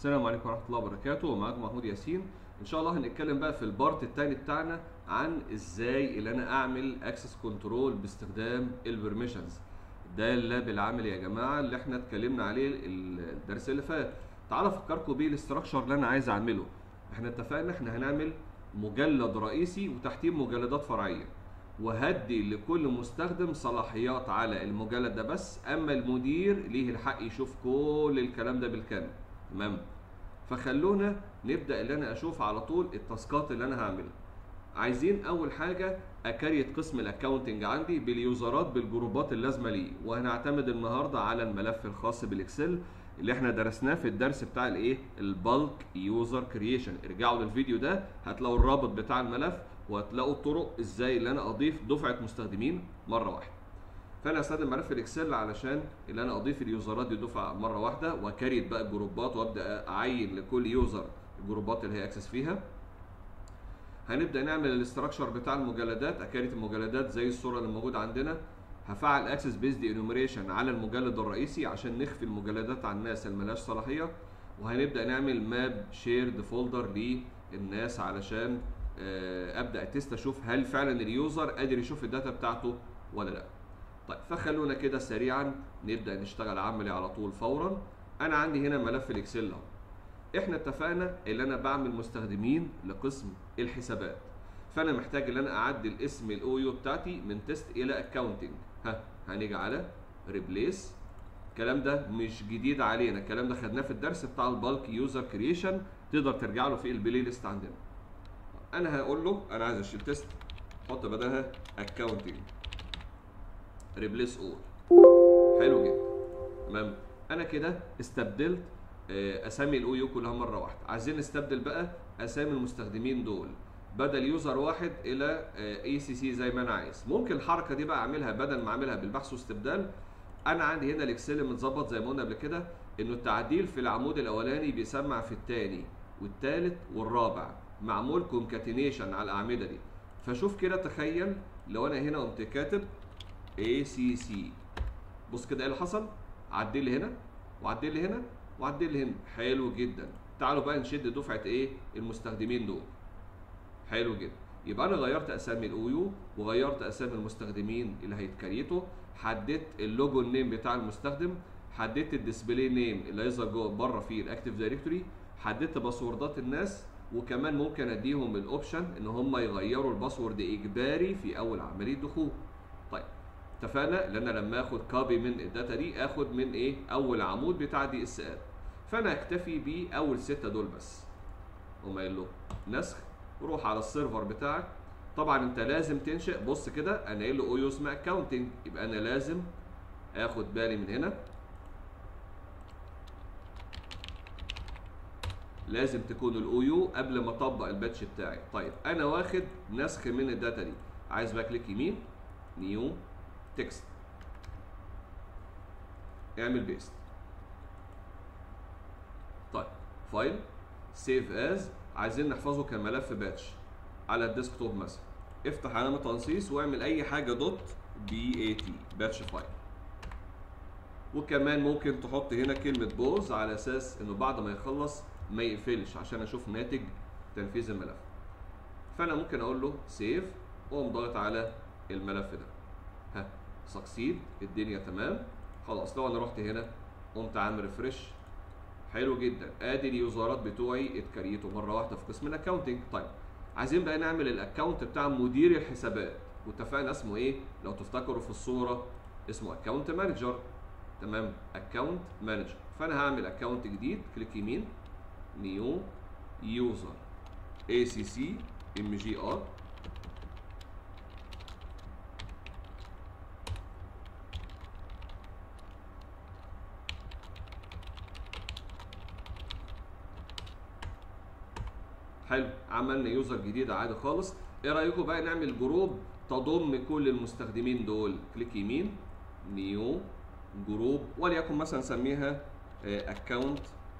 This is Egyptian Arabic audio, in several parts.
السلام عليكم ورحمه الله وبركاته معاكم محمود ياسين ان شاء الله هنتكلم بقى في البارت الثاني بتاعنا عن ازاي اللي انا اعمل اكسس كنترول باستخدام البرميشنز ده اللاب العملي يا جماعه اللي احنا اتكلمنا عليه الدرس اللي فات تعالى افكركم بيه الاستراكشر اللي انا عايز اعمله احنا اتفقنا احنا هنعمل مجلد رئيسي وتحتيه مجلدات فرعيه وهدي لكل مستخدم صلاحيات على المجلد ده بس اما المدير ليه الحق يشوف كل الكلام ده بالكامل تمام فخلونا نبدا اللي انا اشوف على طول التاسكات اللي انا هعملها عايزين اول حاجه اكريت قسم الاكونتنج عندي باليوزرات بالجروبات اللازمه ليه وهنعتمد النهارده على الملف الخاص بالاكسل اللي احنا درسناه في الدرس بتاع الايه البالك يوزر كرييشن ارجعوا للفيديو ده هتلاقوا الرابط بتاع الملف وهتلاقوا الطرق ازاي اللي انا اضيف دفعه مستخدمين مره واحده فانا هستخدم ملف الاكسل علشان اللي انا اضيف اليوزرات دي دفعه مره واحده واكريت بقى الجروبات وابدا اعين لكل يوزر الجروبات اللي هي اكسس فيها هنبدا نعمل الاستراكشر بتاع المجلدات اكريت المجلدات زي الصوره اللي موجوده عندنا هفعل اكسس بيزد انوميريشن على المجلد الرئيسي عشان نخفي المجلدات عن الناس اللي ملهاش صلاحيه وهنبدا نعمل ماب شيرد فولدر للناس علشان ابدا تيست اشوف هل فعلا اليوزر قادر يشوف الداتا بتاعته ولا لا طيب فخلونا كده سريعا نبدا نشتغل عملي على طول فورا انا عندي هنا ملف الاكسل اهو احنا اتفقنا ان انا بعمل مستخدمين لقسم الحسابات فانا محتاج ان انا اعدل اسم الاو يو بتاعتي من تيست الى اكاونتنج ها هنيجي على ريبليس الكلام ده مش جديد علينا الكلام ده خدناه في الدرس بتاع البالك يوزر كرييشن تقدر ترجع له في البلاي ليست عندنا انا هقول له انا عايز اشيل تيست احط بدلها اكاونتنج ريبليس اول حلو جدا تمام انا كده استبدلت اسامي الاو يو كلها مره واحده عايزين نستبدل بقى اسامي المستخدمين دول بدل يوزر واحد الى اي سي سي زي ما انا عايز ممكن الحركه دي بقى اعملها بدل ما اعملها بالبحث واستبدال انا عندي هنا الاكسل متظبط زي ما قلنا قبل كده انه التعديل في العمود الاولاني بيسمع في الثاني والثالث والرابع معمول كونكاتينيشن على الاعمده دي فشوف كده تخيل لو انا هنا قمت كاتب اي سي سي بص كده ايه اللي حصل عدل لي هنا وعدل لي هنا وعدل لي هنا حلو جدا تعالوا بقى نشد دفعه ايه المستخدمين دول حلو جدا يبقى انا غيرت اسامي الاو يو وغيرت اسامي المستخدمين اللي هيتكريتوا حددت اللوجو النيم بتاع المستخدم حددت الديسبلاي نيم اللي هيظهر جوه بره في الاكتيف دايركتوري حددت باسوردات الناس وكمان ممكن اديهم الاوبشن ان هم يغيروا الباسورد اجباري في اول عمليه دخول طيب اتفقنا ان انا لما اخد كوبي من الداتا دي اخد من ايه اول عمود بتاع دي اس ال فانا اكتفي باول سته دول بس قوم قايل له نسخ روح على السيرفر بتاعك طبعا انت لازم تنشئ بص كده انا قايل له او يو اسمها اكونتنج يبقى انا لازم اخد بالي من هنا لازم تكون الاو يو قبل ما اطبق الباتش بتاعي طيب انا واخد نسخ من الداتا دي عايز بقى كليك يمين نيو تكست اعمل بيست طيب فايل سيف از عايزين نحفظه كملف باتش على الديسكتوب مثلا افتح علامه تنصيص واعمل اي حاجه دوت بي اي تي باتش فايل وكمان ممكن تحط هنا كلمه بوز على اساس انه بعد ما يخلص ما يقفلش عشان اشوف ناتج تنفيذ الملف فانا ممكن اقول له سيف واقوم ضاغط على الملف ده ها سكسيد الدنيا تمام خلاص لو انا رحت هنا قمت عامل ريفرش حلو جدا ادي اليوزرات بتوعي اتكريتوا مره واحده في قسم الاكونتنج طيب عايزين بقى نعمل الاكونت بتاع مدير الحسابات واتفقنا اسمه ايه لو تفتكروا في الصوره اسمه اكونت مانجر تمام اكونت مانجر فانا هعمل اكونت جديد كليك يمين نيو يوزر اي سي سي ام جي ار حلو عملنا يوزر جديد عادي خالص ايه رايكم بقى نعمل جروب تضم كل المستخدمين دول كليك يمين نيو جروب وليكن مثلا نسميها اكونت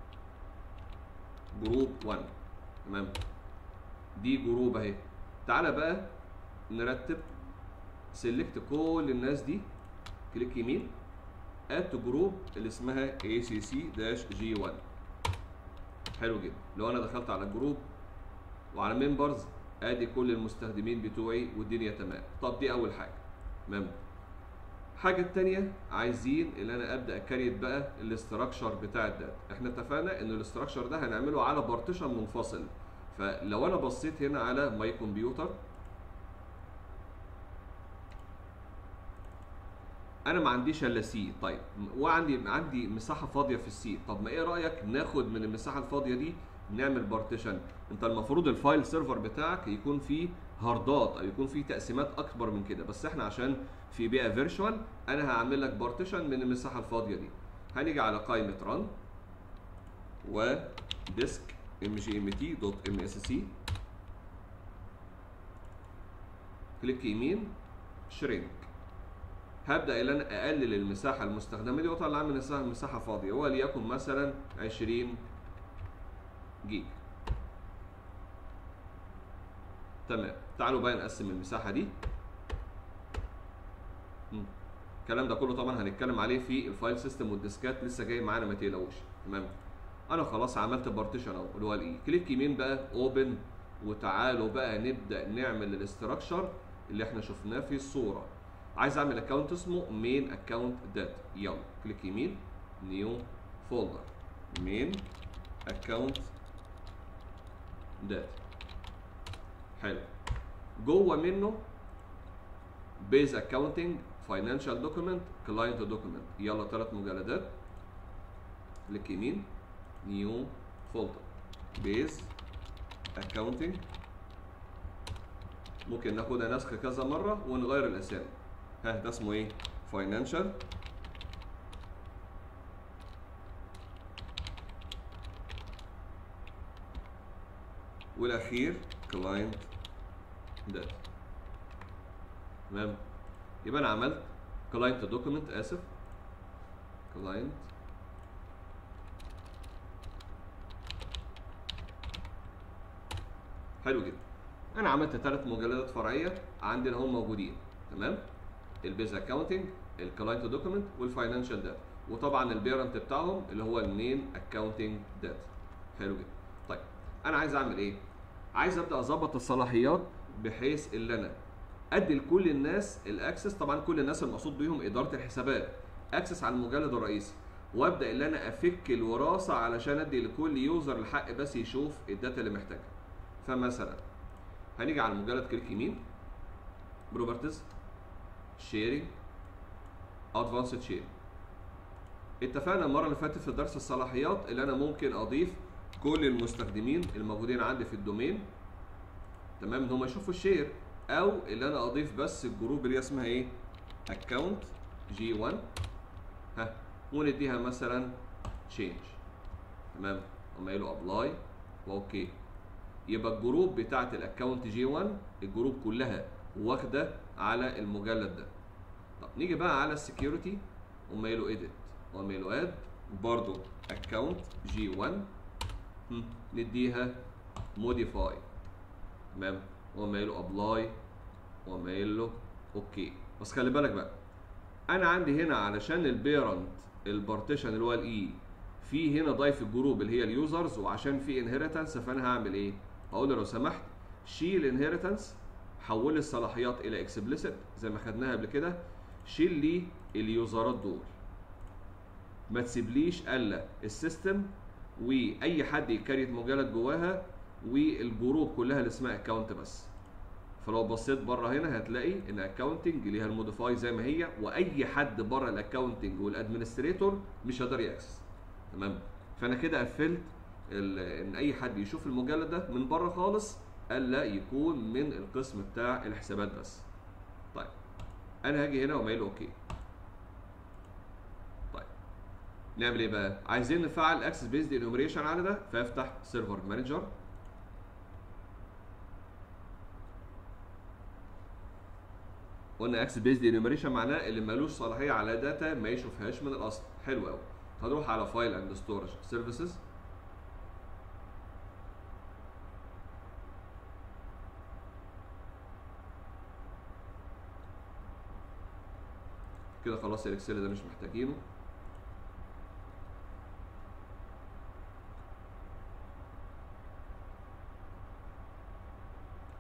جروب 1 تمام دي جروب اهي تعالى بقى نرتب سيلكت كل الناس دي كليك يمين اد جروب اللي اسمها ACC-G1 حلو جدا لو انا دخلت على الجروب وعلى ممبرز ادي كل المستخدمين بتوعي والدنيا تمام طب دي اول حاجه تمام الحاجة التانية عايزين ان انا ابدا اكريت بقى الاستراكشر بتاع الداتا احنا اتفقنا ان الاستراكشر ده هنعمله على بارتيشن منفصل فلو انا بصيت هنا على ماي كمبيوتر انا ما عنديش الا سي طيب وعندي عندي مساحه فاضيه في السي طب ما ايه رايك ناخد من المساحه الفاضيه دي نعمل بارتيشن انت المفروض الفايل سيرفر بتاعك يكون فيه هاردات او يكون فيه تقسيمات اكبر من كده بس احنا عشان في بيئه فيرتشوال انا هعمل لك بارتيشن من المساحه الفاضيه دي هنيجي على قائمه ران و ديسك ام جي ام تي دوت ام اس سي كليك يمين شرينك هبدا ان انا اقلل المساحه المستخدمه دي واطلع من مساحه مساحه فاضيه وليكن مثلا 20 جيجا تمام تعالوا بقى نقسم المساحه دي مم. الكلام ده كله طبعا هنتكلم عليه في الفايل سيستم والديسكات لسه جاي معانا ما تقلقوش تمام انا خلاص عملت بارتيشن اهو اللي هو الاي كليك يمين بقى اوبن وتعالوا بقى نبدا نعمل الاستراكشر اللي احنا شفناه في الصوره عايز اعمل اكونت اسمه مين اكونت داتا يلا كليك يمين نيو فولدر مين اكونت داتا حلو جوه منه بيز اكاونتنج فاينانشال دوكيمنت كلاينت دوكيمنت يلا ثلاث مجلدات كليك يمين نيو فولدر بيز اكاونتنج ممكن ناخدها نسخ كذا مره ونغير الاسامي ها ده اسمه ايه فاينانشال والاخير كلاينت داتا تمام يبقى انا عملت كلاينت دوكيمنت اسف كلاينت حلو جدا انا عملت ثلاث مجلدات فرعيه عندنا هم موجودين تمام البيز اكاونتنج الكلاينت دوكيمنت والفاينانشال داتا وطبعا البيرنت بتاعهم اللي هو المين اكاونتنج داتا حلو جدا طيب انا عايز اعمل ايه عايز ابدا اظبط الصلاحيات بحيث ان انا ادي لكل الناس الاكسس طبعا كل الناس المقصود بيهم اداره الحسابات اكسس على المجلد الرئيسي وابدا ان انا افك الوراثه علشان ادي لكل يوزر الحق بس يشوف الداتا اللي محتاجها فمثلا هنيجي على المجلد كليك يمين بروبرتيز شيرنج ادفانسد شير اتفقنا المره اللي فاتت في درس الصلاحيات اللي انا ممكن اضيف كل المستخدمين الموجودين عندي في الدومين تمام ان هم يشوفوا الشير او اللي انا اضيف بس الجروب اللي هي اسمها ايه اكونت جي 1 ها ونديها مثلا تشينج تمام اما له ابلاي واوكي يبقى الجروب بتاعت الاكونت جي 1 الجروب كلها واخده على المجلد ده طب نيجي بقى على السكيورتي وما له ايديت وما له اد برضو اكونت جي 1 نديها موديفاي تمام وما له ابلاي وما له اوكي بس خلي بالك بقى انا عندي هنا علشان البيرنت البارتيشن اللي هو الاي في هنا ضايف الجروب اللي هي اليوزرز وعشان في انهيرتنس فانا هعمل ايه؟ هقول له لو سمحت شيل انهيرتنس حول لي الصلاحيات الى اكسبليسيت زي ما خدناها قبل كده شيل لي اليوزرات دول ما تسيبليش الا السيستم واي حد يكريت مجلد جواها والجروب كلها اللي اسمها اكونت بس فلو بصيت بره هنا هتلاقي ان اكونتنج ليها الموديفاي زي ما هي واي حد بره الاكونتنج والادمنستريتور مش هيقدر ياكسس تمام فانا كده قفلت ان اي حد يشوف المجلد ده من بره خالص الا يكون من القسم بتاع الحسابات بس طيب انا هاجي هنا ومايل اوكي طيب نعمل ايه بقى عايزين نفعل اكسس بيزد انوميريشن على ده فافتح سيرفر مانجر قلنا اكسس بيزد انوميريشن معناه اللي مالوش صلاحيه على داتا ما يشوفهاش من الاصل حلو قوي هنروح على فايل اند ستورج سيرفيسز كده خلاص الاكسل ده مش محتاجينه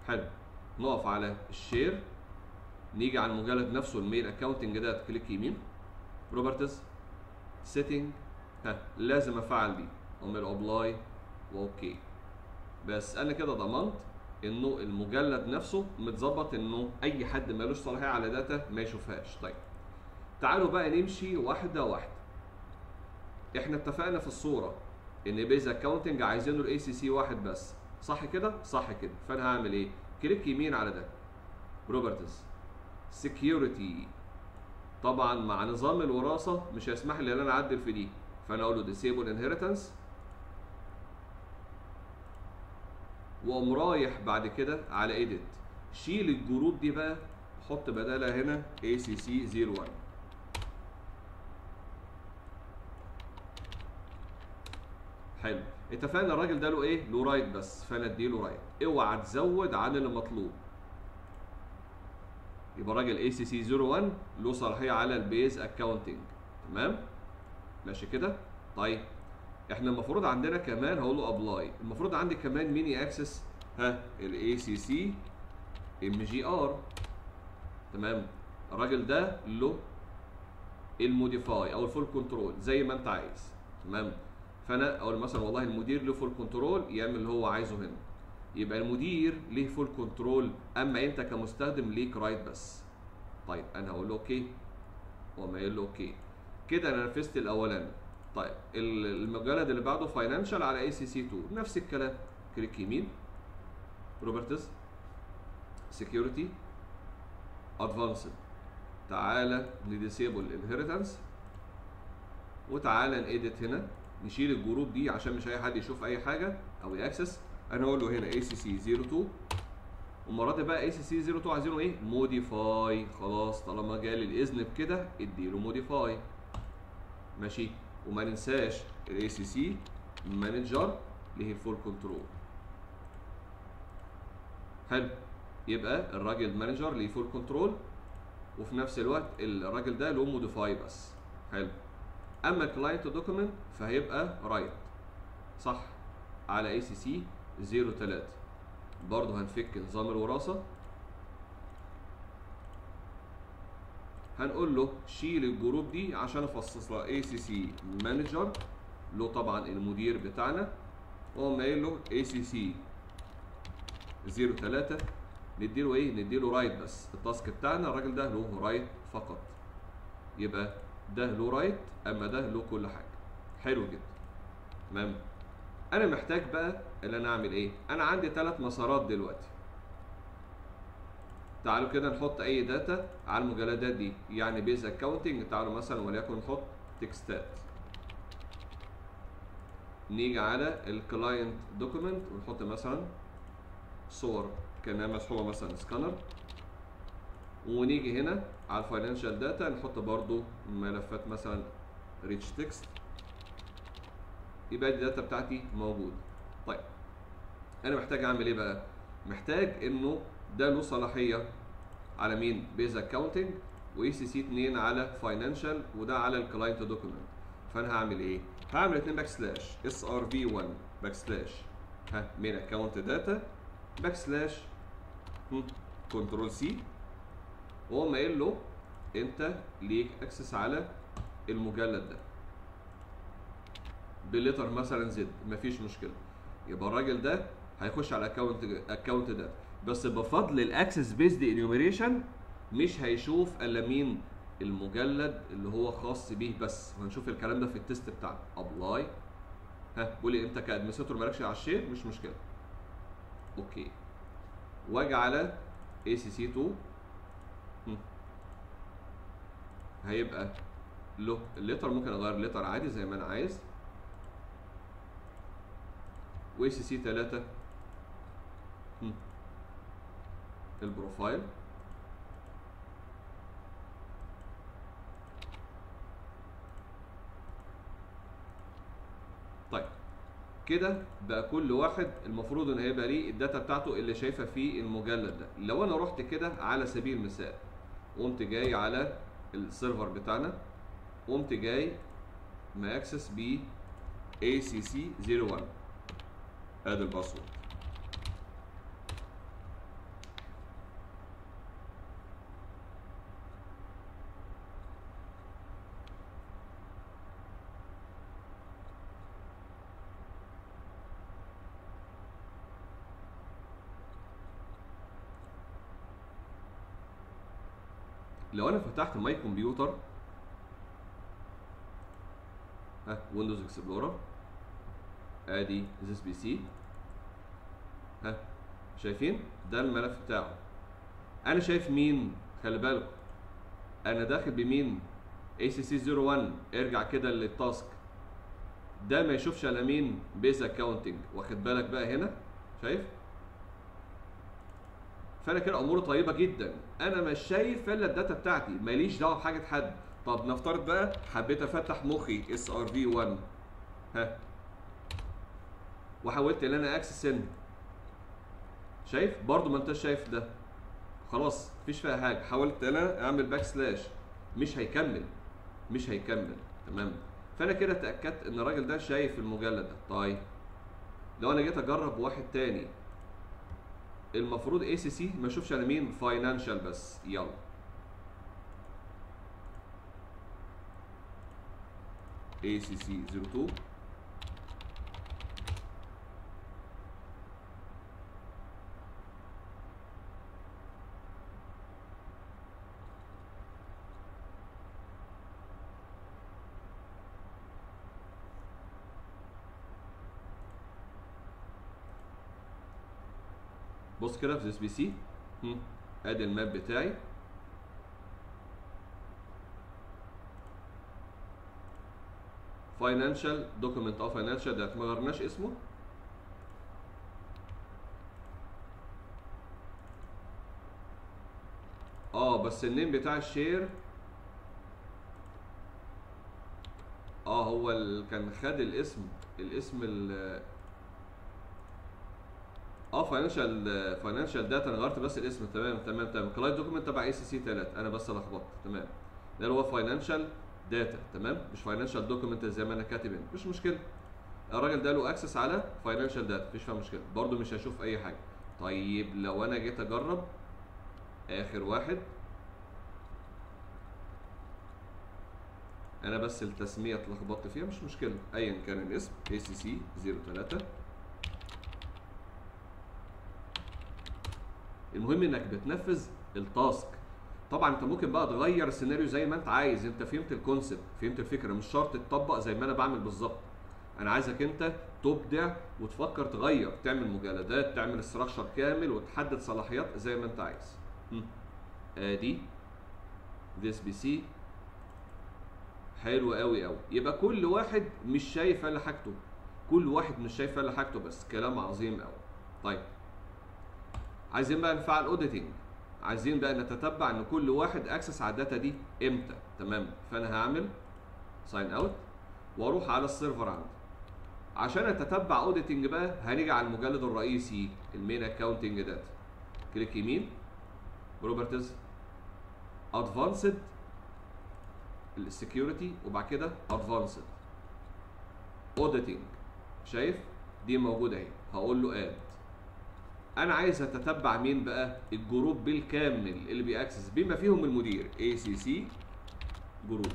حلو نقف على الشير نيجي على المجلد نفسه الميل اكونتنج ده كليك يمين بروبرتيز سيتنج ها لازم افعل دي اعمل ابلاي واوكي بس انا كده ضمنت انه المجلد نفسه متظبط انه اي حد مالوش صلاحيه على داتا ما يشوفهاش طيب تعالوا بقى نمشي واحده واحده احنا اتفقنا في الصوره ان بيز اكونتنج عايزينه الاي سي سي واحد بس صح كده صح كده فانا هعمل ايه كليك يمين على ده بروبرتيز سكيورتي طبعا مع نظام الوراثه مش هيسمح لي ان انا اعدل في دي فانا اقول له ديسيبل انهيرتنس واقوم رايح بعد كده على ايديت شيل الجروب دي بقى حط بدالها هنا اي سي سي 01 حلو اتفقنا الراجل ده له ايه له رايت بس فانا اديله رايت اوعى تزود عن اللي مطلوب يبقى الراجل اي سي سي 01 له صلاحيه على البيز اكاونتنج تمام ماشي كده طيب احنا المفروض عندنا كمان هقول له ابلاي المفروض عندي كمان مين ياكسس ها الاي سي سي ام جي ار تمام الراجل ده له الموديفاي او الفول كنترول زي ما انت عايز تمام فانا اقول مثلا والله المدير له فول كنترول يعمل اللي هو عايزه هنا يبقى المدير ليه فول كنترول اما انت كمستخدم ليك رايت بس طيب انا هقول له اوكي وما يقول له اوكي كده انا نفذت الاولاني طيب المجلد اللي بعده فاينانشال على اي سي سي 2 نفس الكلام كليك يمين روبرتس سكيورتي ادفانسد تعالى نديسيبل انهيرتنس وتعالى نيديت هنا نشيل الجروب دي عشان مش اي حد يشوف اي حاجه او ياكسس انا اقول له هنا اي سي سي 02 والمره دي بقى اي سي سي 02 عايزينه ايه موديفاي خلاص طالما جالي الاذن بكده اديله موديفاي ماشي وما ننساش الاي سي سي مانجر اللي هي الفول كنترول حلو يبقى الراجل مانجر اللي فول كنترول وفي نفس الوقت الراجل ده له موديفاي بس حلو اما الكلاينت دوكيمنت فهيبقى رايت صح على اي سي سي 03 برضه هنفك نظام الوراثه هنقول له شيل الجروب دي عشان افصص لها اي سي سي مانجر له طبعا المدير بتاعنا واقوم قايل له اي سي سي 03 نديله ايه نديله رايت بس التاسك بتاعنا الراجل ده له رايت فقط يبقى ده له رايت اما ده له كل حاجه حلو جدا تمام انا محتاج بقى ان انا اعمل ايه انا عندي ثلاث مسارات دلوقتي تعالوا كده نحط اي داتا على المجلدات دي يعني بيز اكاونتنج تعالوا مثلا وليكن نحط تكستات نيجي على الكلاينت دوكيمنت ونحط مثلا صور كانها مسحوبه مثلا سكانر ونيجي هنا على الفاينانشال داتا نحط برضو ملفات مثلا ريتش تكست يبقى الداتا بتاعتي موجوده طيب انا محتاج اعمل ايه بقى محتاج انه ده له صلاحيه على مين بيز اكاونتنج واي سي سي 2 على فاينانشال وده على الكلاينت دوكيمنت فانا هعمل ايه هعمل 2 باك سلاش اس ار في 1 باك سلاش ها مين اكونت داتا باك سلاش كنترول سي واقوم قايل له انت ليك اكسس على المجلد ده بلتر مثلا زد مفيش مشكله يبقى الراجل ده هيخش على الاكونت اكونت ده بس بفضل الاكسس بيزد انيوميريشن مش هيشوف الا مين المجلد اللي هو خاص بيه بس وهنشوف الكلام ده في التيست بتاعنا ابلاي ها بيقول لي انت كادمنستريتور مالكش على الشير مش مشكله اوكي واجي على اي سي سي 2 هيبقى له الليتر ممكن اغير الليتر عادي زي ما انا عايز واي سي سي 3 البروفايل طيب كده بقى كل واحد المفروض ان هيبقى ليه الداتا بتاعته اللي شايفها في المجلد ده لو انا رحت كده على سبيل المثال قمت جاي على السيرفر بتاعنا قمت جاي ماكسس ب ACC 01 ادي الباسورد لو انا فتحت ماي كمبيوتر ها ويندوز اكسبلورر ادي ذيس بي سي ها شايفين ده الملف بتاعه انا شايف مين خلي بالكم انا داخل بمين اي سي سي 01 ارجع كده للتاسك ده ما يشوفش الا مين بيز اكاونتنج واخد بالك بقى هنا شايف فانا كده اموره طيبه جدا انا مش شايف الا الداتا بتاعتي ماليش دعوه بحاجه حد طب نفترض بقى حبيت افتح مخي اس ار في 1 ها وحاولت ان انا اكسس ان شايف برضو ما انتش شايف ده خلاص مفيش فيها حاجه حاولت انا اعمل باك سلاش مش هيكمل مش هيكمل تمام فانا كده اتاكدت ان الراجل ده شايف المجلد ده طيب لو انا جيت اجرب واحد تاني المفروض اي سي سي ما اشوفش انا مين فاينانشال بس يلا اي سي سي 02 بص كده في ذيس بي سي ادي الماب بتاعي فاينانشال دوكيمنت اه فاينانشال ده ما غيرناش اسمه اه بس النيم بتاع الشير اه هو ال... كان خد الاسم الاسم ال اه فاينانشال فاينانشال داتا انا غيرت بس الاسم تمام تمام تمام كلايد دوكيمنت تبع اي سي سي 3 انا بس لخبطت تمام ده اللي هو فاينانشال داتا تمام مش فاينانشال دوكيمنت زي ما انا كاتب هنا مش مشكله الراجل ده له اكسس على فاينانشال داتا مفيش فيها مشكله برده مش هشوف اي حاجه طيب لو انا جيت اجرب اخر واحد انا بس التسميه اتلخبطت فيها مش مشكله ايا كان الاسم اي سي سي 03 المهم انك بتنفذ التاسك طبعا انت ممكن بقى تغير السيناريو زي ما انت عايز انت فهمت الكونسبت فهمت الفكره مش شرط تطبق زي ما انا بعمل بالظبط انا عايزك انت تبدع وتفكر تغير تعمل مجلدات تعمل استراكشر كامل وتحدد صلاحيات زي ما انت عايز ادي ذيس بي سي حلو قوي قوي يبقى كل واحد مش شايف الا حاجته كل واحد مش شايف الا حاجته بس كلام عظيم قوي طيب عايزين بقى نفعل اوديتنج عايزين بقى نتتبع ان كل واحد اكسس على الداتا دي امتى تمام فانا هعمل ساين اوت واروح على السيرفر عندي عشان اتتبع اوديتنج بقى هنيجي على المجلد الرئيسي المين اكاونتنج داتا كليك يمين بروبرتيز ادفانسد السكيورتي وبعد كده ادفانسد اوديتنج شايف دي موجوده اهي هقول له اد انا عايز اتتبع مين بقى الجروب بالكامل اللي بيأكسس بما فيهم المدير اي سي سي جروب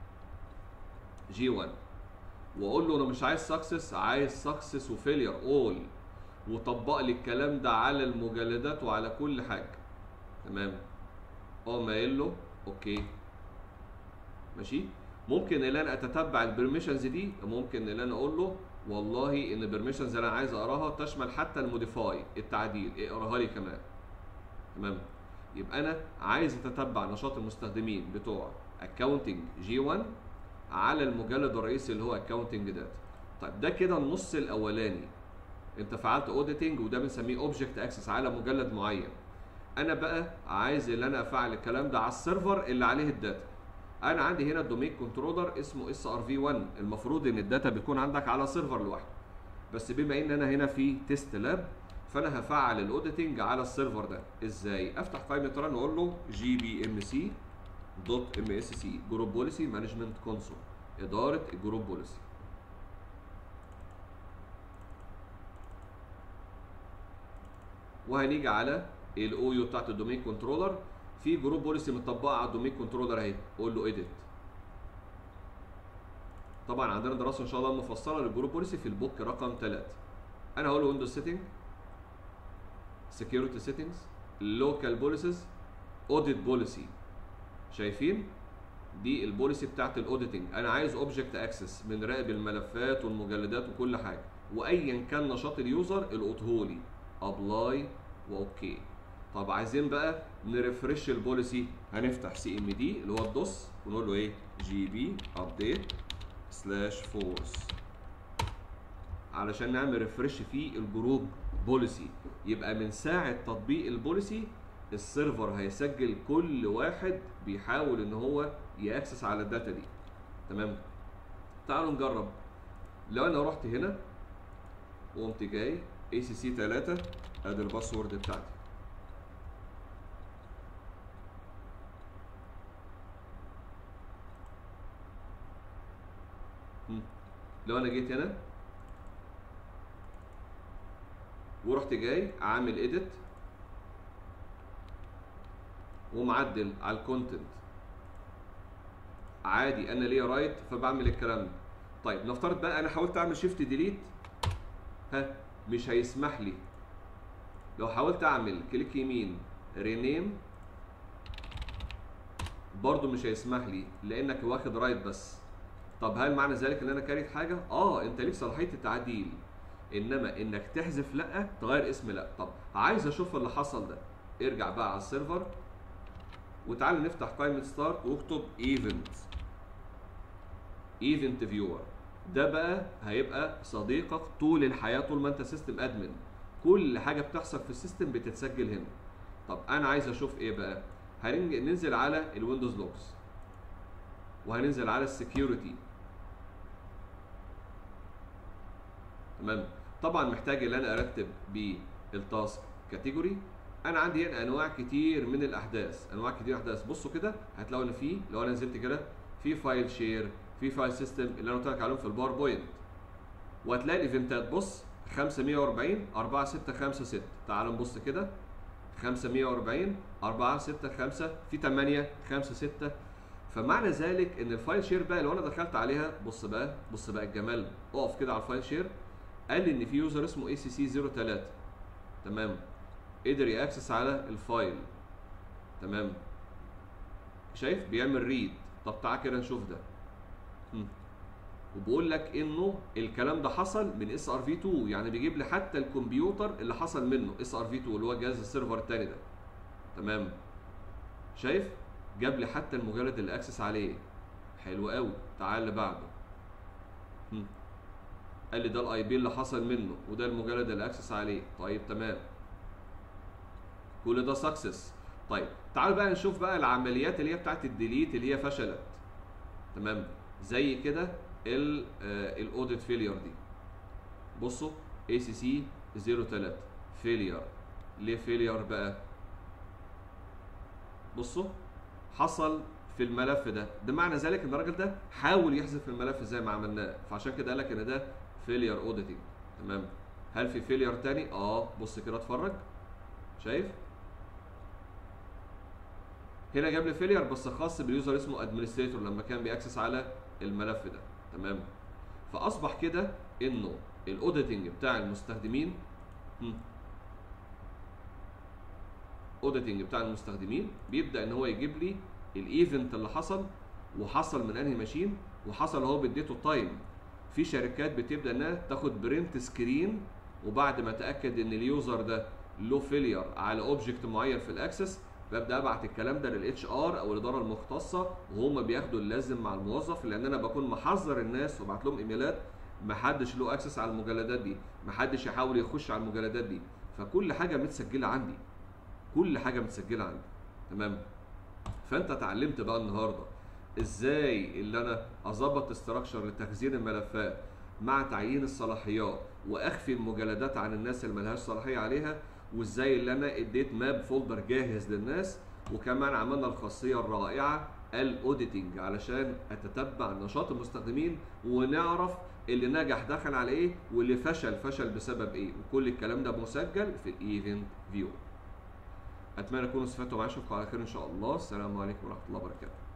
جي 1 واقول له انا مش عايز سكسس عايز سكسس وفيلير اول وطبق لي الكلام ده على المجلدات وعلى كل حاجه تمام اقوم قايل له اوكي ماشي ممكن ان انا اتتبع البرميشنز دي ممكن ان انا اقول له والله ان البرميشنز اللي انا عايز اقراها تشمل حتى الموديفاي التعديل اقراها لي كمان تمام يبقى انا عايز اتتبع نشاط المستخدمين بتوع اكونتنج جي 1 على المجلد الرئيسي اللي هو اكونتنج داتا طيب ده كده النص الاولاني انت فعلت اوديتنج وده بنسميه اوبجكت اكسس على مجلد معين انا بقى عايز ان انا افعل الكلام ده على السيرفر اللي عليه الداتا انا عندي هنا الدومين كنترولر اسمه اس ار في 1 المفروض ان الداتا بيكون عندك على سيرفر لوحده بس بما ان انا هنا في تيست لاب فانا هفعل الاوديتنج على السيرفر ده ازاي افتح قائمه ران واقول له جي بي ام سي دوت ام اس سي جروب بوليسي مانجمنت كونسول اداره الجروب بوليسي وهنيجي على الاو يو بتاعت الدومين كنترولر في جروب بوليسي مطبقه على الدومين كنترولر اهي قول له اديت طبعا عندنا دراسه ان شاء الله مفصله للجروب بوليسي في البوك رقم 3 انا هقول له ويندوز سيتنج سكيورتي سيتنجز لوكال بوليسيز اوديت بوليسي شايفين دي البوليسي بتاعت الاوديتنج انا عايز اوبجكت اكسس بنراقب الملفات والمجلدات وكل حاجه وايا كان نشاط اليوزر القطهولي ابلاي واوكي طب عايزين بقى نرفرش البوليسي هنفتح سي ام دي اللي هو الدوس ونقول له ايه جي بي ابديت سلاش فورس علشان نعمل ريفرش في الجروب بوليسي يبقى من ساعه تطبيق البوليسي السيرفر هيسجل كل واحد بيحاول ان هو ياكسس على الداتا دي تمام تعالوا نجرب لو انا رحت هنا وقمت جاي اي سي سي 3 ادي الباسورد بتاعتي مم. لو انا جيت هنا ورحت جاي عامل ايديت ومعدل على الكونتنت عادي انا ليا رايت فبعمل الكلام ده طيب نفترض بقى انا حاولت اعمل شيفت ديليت ها مش هيسمح لي لو حاولت اعمل كليك يمين رينيم برضو مش هيسمح لي لانك واخد رايت بس طب هل معنى ذلك ان انا كاريت حاجه اه انت ليك صلاحيه التعديل انما انك تحذف لا تغير اسم لا طب عايز اشوف اللي حصل ده ارجع بقى على السيرفر وتعالى نفتح قائمه ستارت واكتب ايفنت ايفنت فيور ده بقى هيبقى صديقك طول الحياه طول ما انت سيستم ادمن كل حاجه بتحصل في السيستم بتتسجل هنا طب انا عايز اشوف ايه بقى هننزل على الويندوز لوجز وهننزل على السكيورتي تمام طبعا محتاج ان انا ارتب بالتاسك كاتيجوري انا عندي هنا انواع كتير من الاحداث انواع كتير احداث بصوا كده هتلاقوا ان في لو انا نزلت كده في فايل شير في فايل سيستم اللي انا قلت لك عليهم في الباوربوينت وهتلاقي الايفنتات بص 540 4656 تعال نبص كده 540 465 في 8 5 6 فمعنى ذلك ان الفايل شير بقى لو انا دخلت عليها بص بقى بص بقى الجمال اقف كده على الفايل شير قال لي ان في يوزر اسمه اي سي سي 03 تمام قدر ياكسس على الفايل تمام شايف بيعمل ريد طب تعال كده نشوف ده مم. وبقول لك انه الكلام ده حصل من اس ار في 2 يعني بيجيب لي حتى الكمبيوتر اللي حصل منه اس ار في 2 اللي هو جهاز السيرفر الثاني ده تمام شايف جاب لي حتى المجلد اللي اكسس عليه حلو قوي تعال اللي بعده مم. قال لي ده الاي بي اللي حصل منه وده المجلد اللي اكسس عليه طيب تمام كل ده سكسس طيب تعالوا بقى نشوف بقى العمليات اللي هي بتاعت الديليت اللي هي فشلت تمام زي كده الاوديت فيلير دي بصوا اي سي سي 03 فيلير ليه فيلير بقى بصوا حصل في الملف ده ده معنى ذلك ان الراجل ده حاول يحذف الملف زي ما عملناه فعشان كده قال لك ان ده فيلير اوديتنج تمام هل في فيلير تاني اه بص كده اتفرج شايف هنا جاب لي فيلير بس خاص باليوزر اسمه ادمنستريتور لما كان بيأكسس على الملف ده تمام فاصبح كده انه الاوديتنج بتاع المستخدمين اوديتنج بتاع المستخدمين بيبدا ان هو يجيب لي الايفنت اللي حصل وحصل من انهي ماشين وحصل اهو بديته التايم في شركات بتبدا انها تاخد برنت سكرين وبعد ما اتاكد ان اليوزر ده له فيلير على اوبجكت معين في الاكسس ببدا ابعت الكلام ده للاتش ار او الاداره المختصه وهم بياخدوا اللازم مع الموظف لان انا بكون محذر الناس وبعت لهم ايميلات ما حدش له اكسس على المجلدات دي ما حدش يحاول يخش على المجلدات دي فكل حاجه متسجله عندي كل حاجه متسجله عندي تمام فانت اتعلمت بقى النهارده ازاي اللي انا اظبط استراكشر لتخزين الملفات مع تعيين الصلاحيات واخفي المجلدات عن الناس اللي ملهاش صلاحيه عليها وازاي اللي انا اديت ماب فولدر جاهز للناس وكمان عملنا الخاصيه الرائعه الاوديتنج علشان اتتبع نشاط المستخدمين ونعرف اللي نجح دخل على ايه واللي فشل فشل بسبب ايه وكل الكلام ده مسجل في الايفنت فيو اتمنى تكونوا استفدتوا معايا اشوفكم على خير ان شاء الله السلام عليكم ورحمه الله وبركاته